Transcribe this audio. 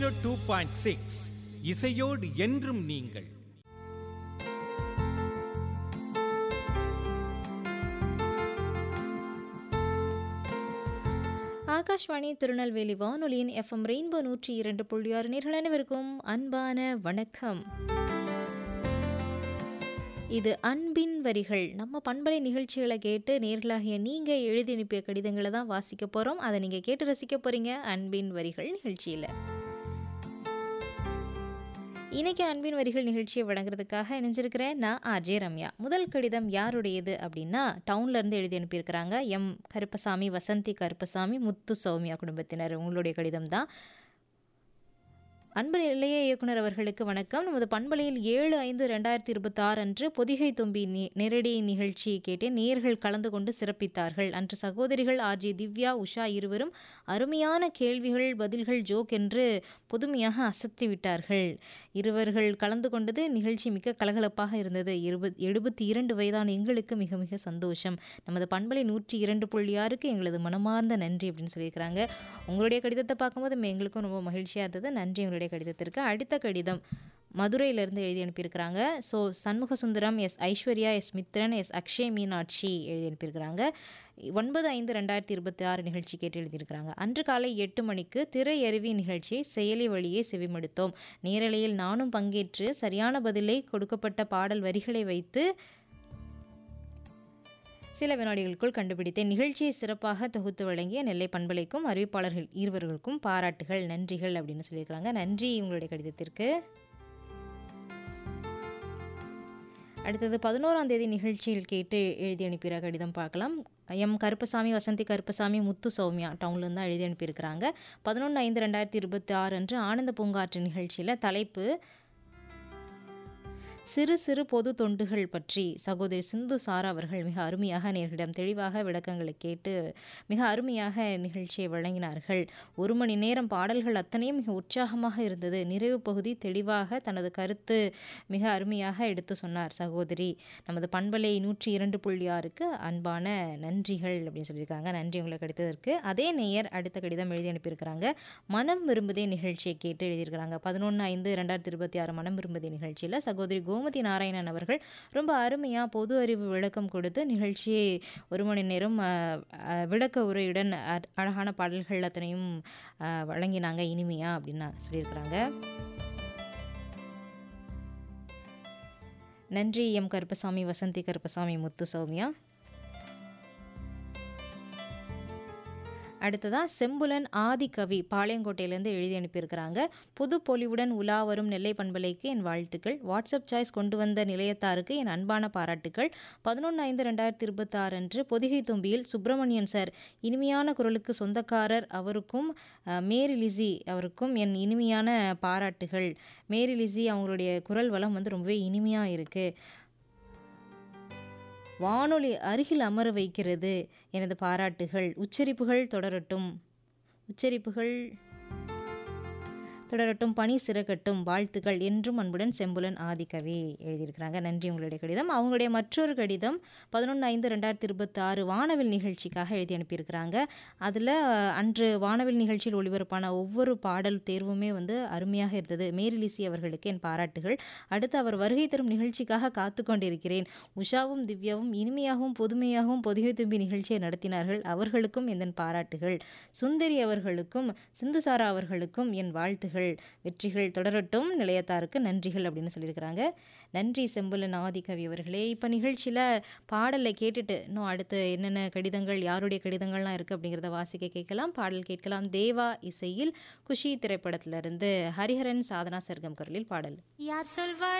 two point six இசையோடு என்றும் நீங்கள் ஆகாஷ்வாணி திருநெல்வேலி வானொலியின் எஃப்எம் ரெயின்போ நூற்றி இரண்டு புள்ளி ஆறு நேர்கள் அனைவருக்கும் அன்பான வணக்கம் இது அன்பின் வரிகள் நம்ம பண்பலை நிகழ்ச்சிகளை கேட்டு நேர்களாகிய நீங்கள் எழுதி அனுப்பிய கடிதங்களை தான் வாசிக்க போகிறோம் அதை நீங்கள் கேட்டு ரசிக்க போகிறீங்க அன்பின் வரிகள் நிகழ்ச்சியில் இன்னைக்கு அன்பின் வரிகள் நிகழ்ச்சியை வழங்குறதுக்காக இணைஞ்சிருக்கிறேன் நான் ஆர்ஜே ரம்யா முதல் கடிதம் யாருடையது அப்படின்னா டவுன்ல இருந்து எழுதி அனுப்பியிருக்கிறாங்க எம் கருப்பசாமி வசந்தி கருப்பசாமி முத்து சௌமியா குடும்பத்தினர் உங்களுடைய கடிதம் தான் அன்பு நிலைய இயக்குனர் அவர்களுக்கு வணக்கம் நமது பண்பலையில் ஏழு ஐந்து ரெண்டாயிரத்தி இருபத்தாறு அன்று பொதிகை தும்பி நி- நேரடி நிகழ்ச்சி கேட்டேன் நேர்கள் கலந்து கொண்டு சிறப்பித்தார்கள் அன்று சகோதரிகள் ஆர்ஜி திவ்யா உஷா இருவரும் அருமையான கேள்விகள் பதில்கள் ஜோக் என்று புதுமையாக அசத்தி விட்டார்கள் இருவர்கள் கலந்து கொண்டது நிகழ்ச்சி மிக கலகலப்பாக இருந்தது இருபத் எழுபத்தி இரண்டு வயதான எங்களுக்கு மிக மிக சந்தோஷம் நமது பண்பலை நூற்றி இரண்டு புள்ளி ஆறுக்கு எங்களது மனமார்ந்த நன்றி அப்படின்னு சொல்லியிருக்கிறாங்க உங்களுடைய கடிதத்தை பார்க்கும்போது மே- எங்களுக்கும் ரொம்ப மகிழ்ச்சியாக இருந்தது நன்றி உங்களுடைய கடிதத்திற்கு அடுத்த கடிதம் மதுரையிலிருந்து எழுதி அனுப்பியிருக்கிறாங்க so Shanmuga Sundaram S Aishwarya S Mithran S Akshay Meenakshi எழுதி அனுப்பியிருக்கிறாங்க ஒன்பது ஐந்து ரெண்டாயிரத்தி இருபத்தி ஆறு நிகழ்ச்சி கேட்டு எழுதியிருக்கிறாங்க அன்று காலை எட்டு மணிக்கு திரையருவி நிகழ்ச்சியை செயலி வழியே செவிமடுத்தோம் நேரலையில் நானும் பங்கேற்று சரியான பதிலை கொடுக்கப்பட்ட பாடல் வரிகளை வைத்து சில வினாடிகளுக்குள் கண்டுபிடித்தேன் நிகழ்ச்சியை சிறப்பாக தொகுத்து வழங்கிய நெல்லை பண்பலைக்கும் அறிவிப்பாளர்கள் இருவர்களுக்கும் பாராட்டுகள் நன்றிகள் அப்படின்னு சொல்லியிருக்கிறாங்க நன்றி உங்களுடைய கடிதத்திற்கு அடுத்தது பதினோராம் தேதி நிகழ்ச்சியில் கேட்டு எழுதி அனுப்பிற கடிதம் பார்க்கலாம் எம் கருப்பசாமி வசந்தி கருப்பசாமி முத்து சௌமியா டவுன்லேருந்து தான் எழுதி அனுப்பியிருக்கிறாங்க பதினொன்று ஐந்து ரெண்டாயிரத்தி இருபத்தி ஆறு அன்று ஆனந்த பூங்காற்று நிகழ்ச்சியில் தலைப்பு சிறு சிறு பொது தொண்டுகள் பற்றி சகோதரி சிந்து சாரா அவர்கள் மிக அருமையாக நேர்களிடம் தெளிவாக விளக்கங்களை கேட்டு மிக அருமையாக நிகழ்ச்சியை வழங்கினார்கள் ஒரு மணி நேரம் பாடல்கள் அத்தனையும் மிக உற்சாகமாக இருந்தது நிறைவு பகுதி தெளிவாக தனது கருத்து மிக அருமையாக எடுத்து சொன்னார் சகோதரி நமது பண்பலை நூற்றி இரண்டு புள்ளி ஆறுக்கு அன்பான நன்றிகள் அப்படின்னு சொல்லியிருக்காங்க நன்றி உங்களுக்கு கிடைத்ததற்கு அதே நேயர் அடுத்த கடிதம் எழுதி அனுப்பியிருக்கிறாங்க மனம் விரும்புதே நிகழ்ச்சியை கேட்டு எழுதியிருக்கிறாங்க பதினொன்று ஐந்து ரெண்டாயிரத்தி இருபத்தி ஆறு மனம் விரும்புதே நிகழ்ச்சியில் சகோதரி கோமதி நாராயணன் அவர்கள் ரொம்ப அருமையாக பொது அறிவு விளக்கம் கொடுத்து நிகழ்ச்சியை ஒரு மணி நேரம் அஹ், அஹ், விளக்க உரையுடன் அ- அழகான பாடல்கள் அத்தனையும் அஹ், வழங்கினாங்க இனிமையா அப்படின்னு சொல்லியிருக்கிறாங்க நன்றி எம் கருப்பசாமி வசந்தி கருப்பசாமி முத்து சௌமியா அடுத்ததா செம்புலன் ஆதிகவி பாளையங்கோட்டையிலேருந்து எழுதி அனுப்பியிருக்கிறாங்க புது பொலிவுடன் உலா வரும் நெல்லை பண்பலைக்கு என் வாழ்த்துக்கள் வாட்ஸ்அப் சாய்ஸ் கொண்டு வந்த நிலையத்தாருக்கு என் அன்பான பாராட்டுக்கள் பதினொன்று ஐந்து ரெண்டாயிரத்தி இருபத்தி ஆறு அன்று பொதிகை தும்பியில் சுப்பிரமணியன் சார் இனிமையான குரலுக்கு சொந்தக்காரர் அவருக்கும் அஹ், மேரி லிசி அவருக்கும் என் இனிமையான பாராட்டுகள் மேரி லிசி அவங்களுடைய குரல் வளம் வந்து ரொம்பவே இனிமையாக இருக்குது வானொலி அருகில் அமர வைக்கிறது எனது பாராட்டுகள் உச்சரிப்புகள் தொடரட்டும் உச்சரிப்புகள் தொடரட்டும் பணி சிறக்கட்டும் வாழ்த்துக்கள் என்றும் அன்புடன் செம்புலன் ஆதிகவி எழுதியிருக்கிறாங்க நன்றி உங்களுடைய கடிதம் அவங்களுடைய மற்றொரு கடிதம் பதினொன்று ஐந்து ரெண்டாயிரத்தி இருபத்தி ஆறு வானவில் நிகழ்ச்சிக்காக எழுதி அனுப்பியிருக்கிறாங்க அதில் அன்று வானவில் நிகழ்ச்சியில் ஒளிபரப்பான ஒவ்வொரு பாடல் தேர்வுமே வந்து அருமையாக இருந்தது மேரிலிசி அவர்களுக்கு என் பாராட்டுகள் அடுத்து அவர் வருகை தரும் நிகழ்ச்சிக்காக காத்து கொண்டிருக்கிறேன் உஷாவும் திவ்யாவும் இனிமையாகவும் புதுமையாகவும் பொதிகை தும்பி நிகழ்ச்சியை நடத்தினார்கள் அவர்களுக்கும் என் பாராட்டுகள் சுந்தரி அவர்களுக்கும் சிந்துசாரா அவர்களுக்கும் என் வாழ்த்துகள் வெற்றிகள் தொடரட்டும் நிலையத்தாருக்கு நன்றிகள் அப்படின்னு சொல்லியிருக்கிறாங்க நன்றி செம்புலன் ஆதிகவி அவர்களே இப்போ நிகழ்ச்சியில் பாடலை கேட்டுட்டு இன்னும் அடுத்து என்னென்ன கடிதங்கள் யாருடைய கடிதங்கள்லாம் இருக்குது அப்படிங்கிறத வாசிக்க கேட்கலாம் பாடல் கேட்கலாம் தேவா இசையில் குஷி திரைப்படத்திலிருந்து ஹரிஹரன் சாதனா சர்க்கம் குரலில் பாடல் யார் சொல்வார்